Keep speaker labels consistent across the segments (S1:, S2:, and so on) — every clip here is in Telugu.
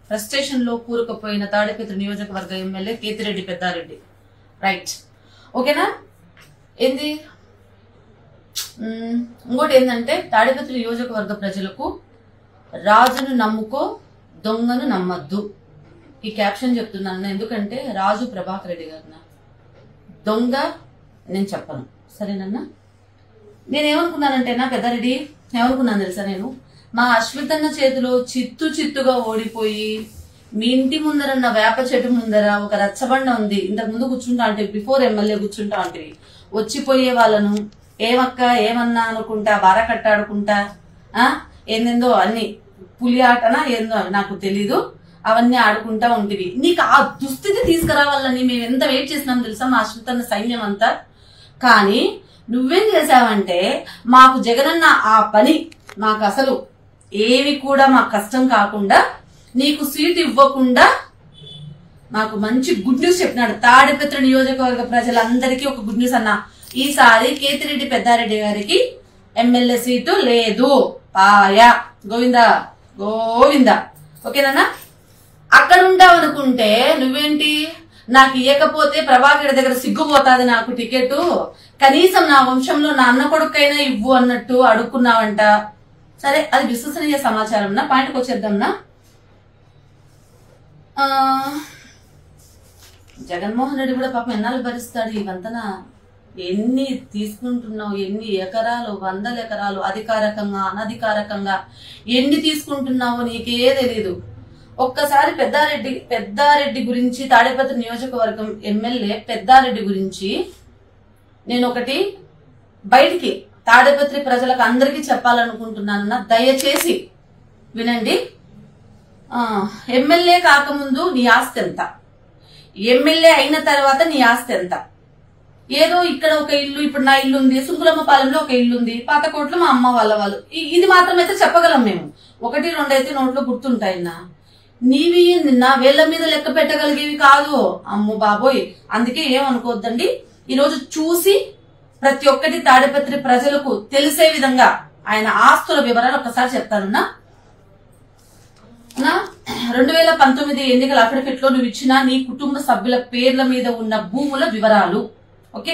S1: ఫ్రస్ట్రేషన్ లో కూరుకుపోయిన తాడిపత్రి నియోజకవర్గ ఎమ్మెల్యే కేతిరెడ్డి పెద్దారెడ్డి రైట్ ఓకేనా ఏంది మ్మ్, ఇంకోటి ఏంటంటే తాడిపత్రి నియోజకవర్గ ప్రజలకు రాజును నమ్ముకో దొంగను నమ్మద్దు ఈ క్యాప్షన్ చెప్తున్నాను ఎందుకంటే రాజు ప్రభాకర్ రెడ్డి గారు నా దొంగ నేను చెప్పను సరేనన్నా నేనేమనుకున్నానంటే నా పెద్దారెడ్డి ఏమనుకున్నాను తెలుసా నేను మా అశ్వితన్న చేతిలో చిత్తు చిత్తుగా ఓడిపోయి మీ ఇంటి ముందరన్న వేప చెట్టు ముందర ఒక రచ్చబండ ఉంది ఇంతకు ముందు కూర్చుంటా అంటే బిఫోర్ ఎమ్మెల్యే కూర్చుంటా అంటే వచ్చిపోయే వాళ్ళను ఏమక్క ఏమన్నా అనుకుంటా బార కట్టాడుకుంటా ఆ ఏందేందో అన్ని పులి ఆటనా ఏందో నాకు తెలీదు అవన్నీ ఆడుకుంటా ఉంటివి నీకు ఆ దుస్థితి తీసుకురావాలని మేము ఎంత వెయిట్ చేసినాం తెలుసా మా అశ్వితన్న సైన్యం అంతా కానీ నువ్వేం చేసావంటే మాకు జగనన్న ఆ పని మాకు అసలు ఏవి కూడా మాకు కష్టం కాకుండా నీకు సీట్ ఇవ్వకుండా మాకు మంచి గుడ్ న్యూస్ చెప్పినాడు తాడిపత్రి నియోజకవర్గ ప్రజలందరికీ ఒక గుడ్ న్యూస్ అన్న ఈసారి కేతిరెడ్డి పెద్దారెడ్డి గారికి ఎమ్మెల్యే సీటు లేదు పాయ గోవిందా గోవిందా ఓకేనా అక్కడ ఉంటావు అనుకుంటే నువ్వేంటి నాకు ఇవ్వకపోతే ప్రభాకర్ దగ్గర సిగ్గుపోతాది నాకు టికెట్ కనీసం నా వంశంలో నా అన్న కొడుకైనా ఇవ్వు అన్నట్టు అడుక్కున్నావంట సరే అది విశ్వసనీయ సమాచారం నా పాయింట్కి వచ్చేద్దాంనా ఆ, జగన్మోహన్ రెడ్డి కూడా పాపం ఎన్నాళ్ళు భరిస్తాడు ఇవంతన ఎన్ని తీసుకుంటున్నావు ఎన్ని ఎకరాలు వందల ఎకరాలు అధికారకంగా అనధికారకంగా ఎన్ని తీసుకుంటున్నావో నీకే తెలీదు ఒక్కసారి పెద్దారెడ్డి పెద్దారెడ్డి గురించి తాడేపత్రి నియోజకవర్గం ఎమ్మెల్యే పెద్దారెడ్డి గురించి నేను ఒకటి బయటికి తాడేపత్రి ప్రజలకు అందరికీ చెప్పాలనుకుంటున్నానన్న దయచేసి వినండి ఆ, ఎమ్మెల్యే కాకముందు నీ ఆస్తి ఎంత ఎమ్మెల్యే అయిన తర్వాత నీ ఆస్తి ఎంత ఏదో ఇక్కడ ఒక ఇల్లు ఇప్పుడు నా ఇల్లు ఉంది సుంకులమ్మ పాలెంలో ఒక ఇల్లు ఉంది పాతకోట్లో మా అమ్మ వాళ్ళ వాళ్ళు ఇ- ఇది మాత్రం అయితే చెప్పగలం మేము ఒకటి రెండు అయితే నోట్లో గుర్తుంటాయి నా నీవి నా వేళ్ల మీద లెక్క పెట్టగలిగేవి కాదు అమ్మో బాబోయ్ అందుకే ఏమనుకోవద్దండి ఈరోజు చూసి ప్రతి ఒక్కటి తాడిపత్రి ప్రజలకు తెలిసే విధంగా ఆయన ఆస్తుల వివరాలు ఒకసారి చెప్తానున్నా నా రెండు వేల పంతొమ్మిది ఎన్నికల అఫిడవిట్ లో నువ్వు ఇచ్చిన నీ కుటుంబ సభ్యుల పేర్ల మీద ఉన్న భూముల వివరాలు ఓకే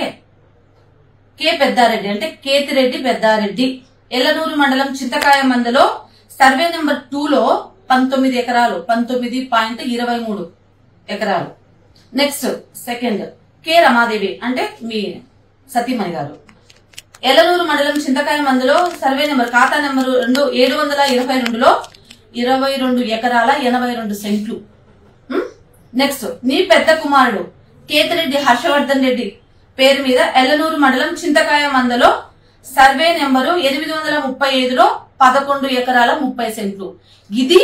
S1: కె పెద్దారెడ్డి అంటే కేతిరెడ్డి పెద్దారెడ్డి ఎల్లనూరు మండలం చింతకాయ మందలో సర్వే నెంబర్ టూలో పంతొమ్మిది ఎకరాలు పంతొమ్మిది పాయింట్ ఇరవై మూడు ఎకరాలు నెక్స్ట్ సెకండ్ కె రమాదేవి అంటే మీ సతీమణి గారు ఎల్లనూరు మండలం చింతకాయ మందులో సర్వే నెంబర్ ఖాతా నెంబర్ రెండు ఏడు వందల ఇరవై రెండులో ఇరవై రెండు ఎకరాల ఎనభై రెండు సెంట్లు ఉం? నెక్స్ట్ నీ పెద్ద కుమారుడు కేతిరెడ్డి హర్షవర్ధన్ రెడ్డి పేరు మీద ఎల్లనూరు మండలం చింతకాయ మందలో సర్వే నెంబరు ఎనిమిది వందల ముప్పై ఐదులో పదకొండు ఎకరాల ముప్పై సెంట్లు ఇది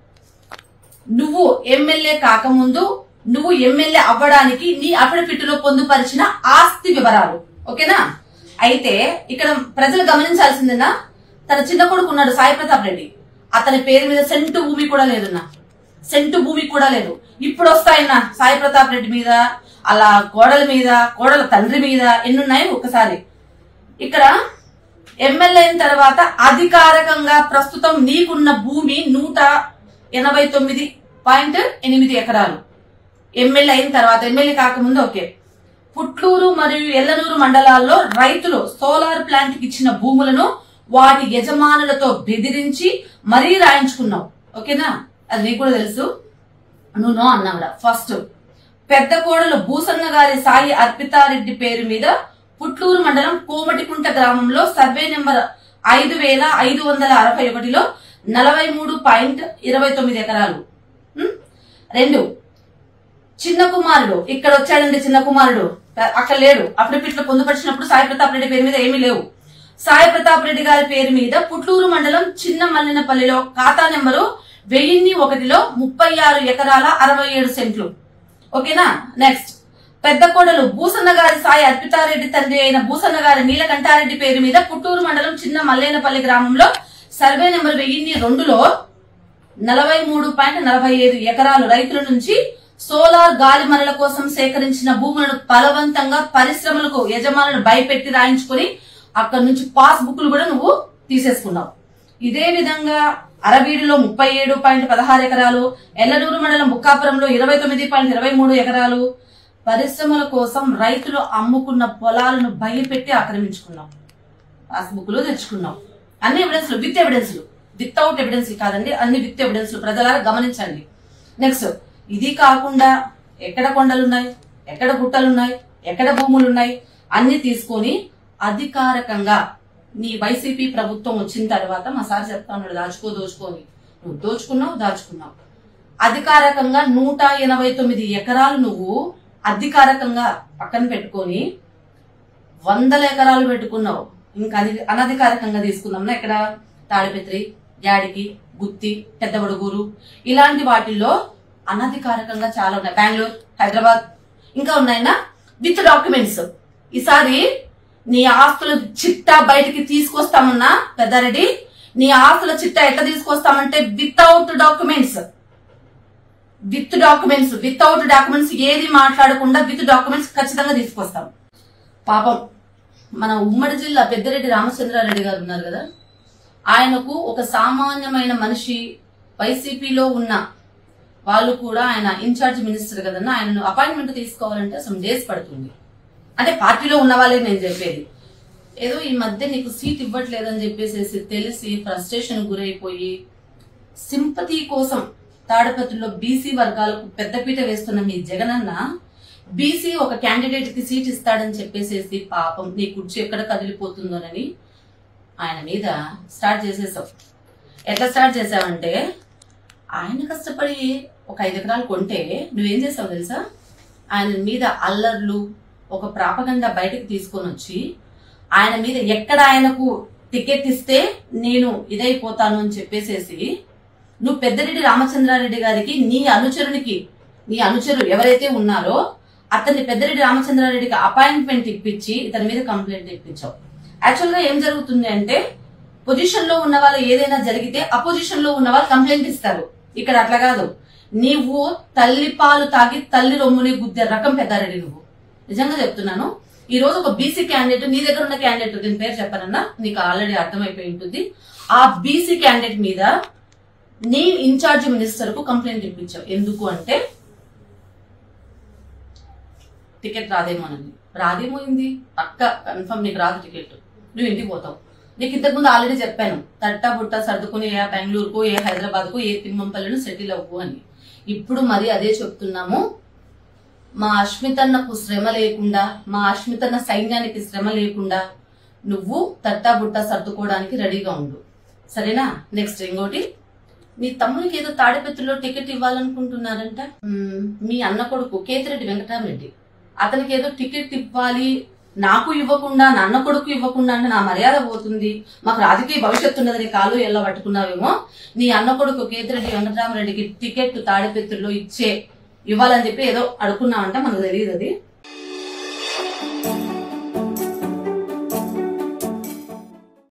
S1: నువ్వు ఎమ్మెల్యే కాకముందు నువ్వు ఎమ్మెల్యే అవ్వడానికి నీ అఫిడవిట్ లో పొందుపరిచిన ఆస్తి వివరాలు ఓకేనా అయితే ఇక్కడ ప్రజలు గమనించాల్సిందేనా తన చిన్న కొడుకు ఉన్నాడు సాయి ప్రతాప్ రెడ్డి అతని పేరు మీద సెంటు భూమి కూడా లేదున్నా సెంటు భూమి కూడా లేదు ఇప్పుడు వస్తాయన్న సాయి ప్రతాప్ రెడ్డి మీద అలా కోడల మీద కోడల తండ్రి మీద ఎన్నున్నాయి ఒకసారి ఇక్కడ ఎమ్మెల్యే అయిన తర్వాత అధికారికంగా ప్రస్తుతం నీకున్న భూమి నూట ఎనభై తొమ్మిది పాయింట్ ఎనిమిది ఎకరాలు ఎమ్మెల్యే అయిన తర్వాత ఎమ్మెల్యే కాకముందు ఓకే పుట్లూరు మరియు ఎల్లనూరు మండలాల్లో రైతులు సోలార్ ప్లాంట్ కి ఇచ్చిన భూములను వాటి యజమానులతో బెదిరించి మరీ రాయించుకున్నావు ఓకేనా అది నీకు కూడా తెలుసు నువ్వు నో అన్నావురా ఫస్ట్ పెద్ద కోడలు భూసన్న గారి సాయి అర్పితారెడ్డి పేరు మీద పుట్లూరు మండలం కోమటికుంట గ్రామంలో సర్వే నెంబర్ ఐదు వేల ఐదు వందల అరవై ఒకటిలో నలభై మూడు పాయింట్ ఇరవై తొమ్మిది ఎకరాలు ఉం? రెండు చిన్న కుమారుడు ఇక్కడ వచ్చాడండి చిన్న కుమారుడు అక్కడ లేడు అఫిడవిట్ లో పొందుపరిచినప్పుడు సాయి ప్రతాప్ రెడ్డి పేరు మీద ఏమీ లేవు సాయి ప్రతాప్ రెడ్డి గారి పేరు మీద పుట్లూరు మండలం చిన్న మల్లినపల్లిలో ఖాతా నెంబరు వెయ్యిన్ని ఒకటిలో ముప్పై ఆరు ఎకరాల అరవై ఏడు సెంట్లు ఓకేనా నెక్స్ట్ పెద్ద కోడలు భూసన్న గారి సాయి అర్పితారెడ్డి తండ్రి అయిన భూసన్న గారి నీలకంఠారెడ్డి పేరు మీద పుట్టూరు మండలం చిన్న మల్లేనపల్లి గ్రామంలో సర్వే నెంబర్ వెయ్యిన్ని రెండులో నలభై మూడు పాయింట్ నలభై ఐదు ఎకరాలు రైతుల నుంచి సోలార్ గాలి మరల కోసం సేకరించిన భూములను బలవంతంగా పరిశ్రమలకు యజమానులు భయపెట్టి రాయించుకొని అక్కడ నుంచి పాస్ బుక్లు కూడా నువ్వు తీసేసుకున్నావు ఇదే విధంగా అరవీడిలో ముప్పై ఏడు పాయింట్ పదహారు ఎకరాలు ఎల్లనూరు మండలం బుక్కాపురంలో ఇరవై తొమ్మిది పాయింట్ ఇరవై మూడు ఎకరాలు పరిశ్రమల కోసం రైతులు అమ్ముకున్న పొలాలను భయపెట్టి ఆక్రమించుకున్నాం పాస్బుక్లు తెచ్చుకున్నాం అన్ని ఎవిడెన్స్లు విత్ ఎవిడెన్స్లు వితౌట్ ఎవిడెన్స్ కాదండి అన్ని విత్ ఎవిడెన్స్లు ప్రజలారా గమనించండి నెక్స్ట్ ఇది కాకుండా ఎక్కడ కొండలున్నాయి ఎక్కడ గుట్టలున్నాయి ఎక్కడ భూములు ఉన్నాయి అన్ని తీసుకొని అధికారికంగా నీ వైసీపీ ప్రభుత్వం వచ్చిన తర్వాత మా సార్ చెప్తా ఉన్నాడు దాచుకో దోచుకోని నువ్వు దోచుకున్నావు దాచుకున్నావు అధికారికంగా నూట ఎనభై తొమ్మిది ఎకరాలు నువ్వు అధికారికంగా పక్కన పెట్టుకొని వందల ఎకరాలు పెట్టుకున్నావు ఇంకా అది అనధికారికంగా తీసుకుందాం ఇక్కడ తాడిపత్రి యాడికి గుత్తి పెద్దబడుగూరు ఇలాంటి వాటిల్లో అనధికారికంగా చాలా ఉన్నాయి బెంగళూరు హైదరాబాద్ ఇంకా ఉన్నాయినా విత్ డాక్యుమెంట్స్ ఈసారి నీ ఆస్తుల చిట్టా బయటికి తీసుకొస్తామన్నా పెద్దారెడ్డి నీ ఆస్తుల చిట్టా ఎట్లా తీసుకొస్తామంటే without documents with documents without documents ఏది మాట్లాడకుండా విత్ డాక్యుమెంట్స్ ఖచ్చితంగా తీసుకొస్తాం పాపం మన ఉమ్మడి జిల్లా పెద్దిరెడ్డి రామచంద్రారెడ్డి గారు ఉన్నారు కదా ఆయనకు ఒక సామాన్యమైన మనిషి వైసీపీలో ఉన్న వాళ్ళు కూడా ఆయన ఇన్ఛార్జ్ మినిస్టర్ కదన్నా ఆయనను అపాయింట్మెంట్ తీసుకోవాలంటే సమ్ డేస్ పడుతుంది అంటే పార్టీలో ఉన్న వాళ్ళే నేను చెప్పేది ఏదో ఈ మధ్య నీకు సీట్ ఇవ్వట్లేదని చెప్పేసి తెలిసి ఫ్రస్ట్రేషన్ గురైపోయి సింపతి కోసం తాడపత్రిలో బీసీ వర్గాలకు పెద్దపీట వేస్తున్న మీ జగనన్న బీసీ ఒక క్యాండిడేట్ కి సీట్ ఇస్తాడని చెప్పేసేసి పాపం నీ కుర్చీ ఎక్కడ కదిలిపోతుందోనని ఆయన మీద స్టార్ట్ చేసేసావు ఎట్లా స్టార్ట్ చేసావంటే ఆయన కష్టపడి ఒక ఐదు ఎకరాలు కొంటే నువ్వేం చేసావు తెలుసా ఆయన మీద అల్లర్లు ఒక ప్రాపగండ బయటకు తీసుకొని వచ్చి ఆయన మీద ఎక్కడ ఆయనకు టికెట్ ఇస్తే నేను ఇదైపోతాను అని చెప్పేసేసి నువ్వు పెద్దరెడ్డి రామచంద్రారెడ్డి గారికి నీ అనుచరునికి నీ అనుచరులు ఎవరైతే ఉన్నారో అతన్ని పెద్దరెడ్డి రామచంద్రారెడ్డికి అపాయింట్మెంట్ ఇప్పించి ఇతని మీద కంప్లైంట్ ఇప్పించావు యాక్చువల్ గా ఏం జరుగుతుంది అంటే పొజిషన్ లో ఉన్న వాళ్ళు ఏదైనా జరిగితే అపోజిషన్ లో ఉన్న వాళ్ళు కంప్లైంట్ ఇస్తారు ఇక్కడ అట్లా కాదు నీవు తల్లి పాలు తాగి తల్లి రొమ్ముని గుద్దే రకం పెద్దారెడ్డి నువ్వు నిజంగా చెప్తున్నాను ఈ రోజు ఒక బీసీ క్యాండిడేట్ నీ దగ్గర ఉన్న క్యాండిడేట్ దీని పేరు చెప్పనన్నా నీకు ఆల్రెడీ అర్థమైపోయి ఉంటుంది ఆ బీసీ క్యాండిడేట్ మీద నీ ఇన్ఛార్జ్ మినిస్టర్ కు కంప్లైంట్ ఇప్పించావు ఎందుకు అంటే టికెట్ రాదేమోనని రాదేమోయింది పక్క కన్ఫర్మ్ నీకు రాదు టికెట్ నువ్వు ఇంటికి పోతావు నీకు ఇంతకు ముందు ఆల్రెడీ చెప్పాను తట్టా బుట్ట సర్దుకుని ఏ బెంగళూరుకు ఏ హైదరాబాద్ కు ఏ తిమ్మంపల్లిను సెటిల్ అవ్వు అని ఇప్పుడు మరి అదే చెప్తున్నాము మా అశ్మితన్నకు శ్రమ లేకుండా మా అశ్మితన్న సైన్యానికి శ్రమ లేకుండా నువ్వు తట్టా బుట్ట సర్దుకోవడానికి రెడీగా ఉండు సరేనా నెక్స్ట్ ఇంకోటి మీ తమ్మునికి ఏదో తాడిపత్రిలో టికెట్ ఇవ్వాలనుకుంటున్నారంట మ్మ్, మీ అన్న కొడుకు కేతిరెడ్డి వెంకటరామరెడ్డి అతనికి ఏదో టికెట్ ఇవ్వాలి నాకు ఇవ్వకుండా నా అన్న కొడుకు ఇవ్వకుండా అంటే నా మర్యాద పోతుంది మాకు రాజకీయ భవిష్యత్తు ఉన్నదని కాలు ఎలా పట్టుకున్నావేమో నీ అన్న కొడుకు కేతిరెడ్డి వెంకటరామరెడ్డికి టికెట్ తాడిపత్రిలో ఇచ్చే ఇవ్వాలని చెప్పి ఏదో అడుకున్నావంట మనకు తెలియదు అది